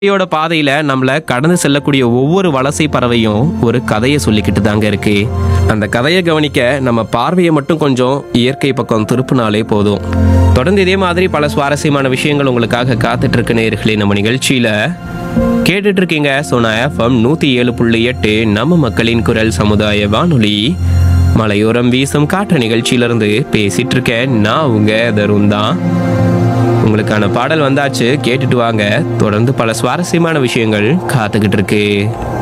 இயற்கையோட பாதையில நம்மள கடந்து செல்லக்கூடிய ஒவ்வொரு வலசை பறவையும் ஒரு கதையை சொல்லிக்கிட்டு தாங்க இருக்கு அந்த கதையை கவனிக்க நம்ம பார்வையை மட்டும் கொஞ்சம் இயற்கை பக்கம் திருப்பினாலே போதும் தொடர்ந்து இதே மாதிரி பல சுவாரஸ்யமான விஷயங்கள் உங்களுக்காக காத்துட்டு இருக்கு நேயர்களே நம்ம நிகழ்ச்சியில கேட்டுட்டு இருக்கீங்க சோனா எஃப்எம் நூத்தி ஏழு புள்ளி எட்டு நம்ம மக்களின் குரல் சமுதாய வானொலி மலையோரம் வீசும் காற்று நிகழ்ச்சியிலிருந்து பேசிட்டு இருக்கேன் நான் உங்க தருண் தான் உங்களுக்கான பாடல் வந்தாச்சு கேட்டுட்டு வாங்க தொடர்ந்து பல சுவாரஸ்யமான விஷயங்கள் காத்துக்கிட்டு இருக்கு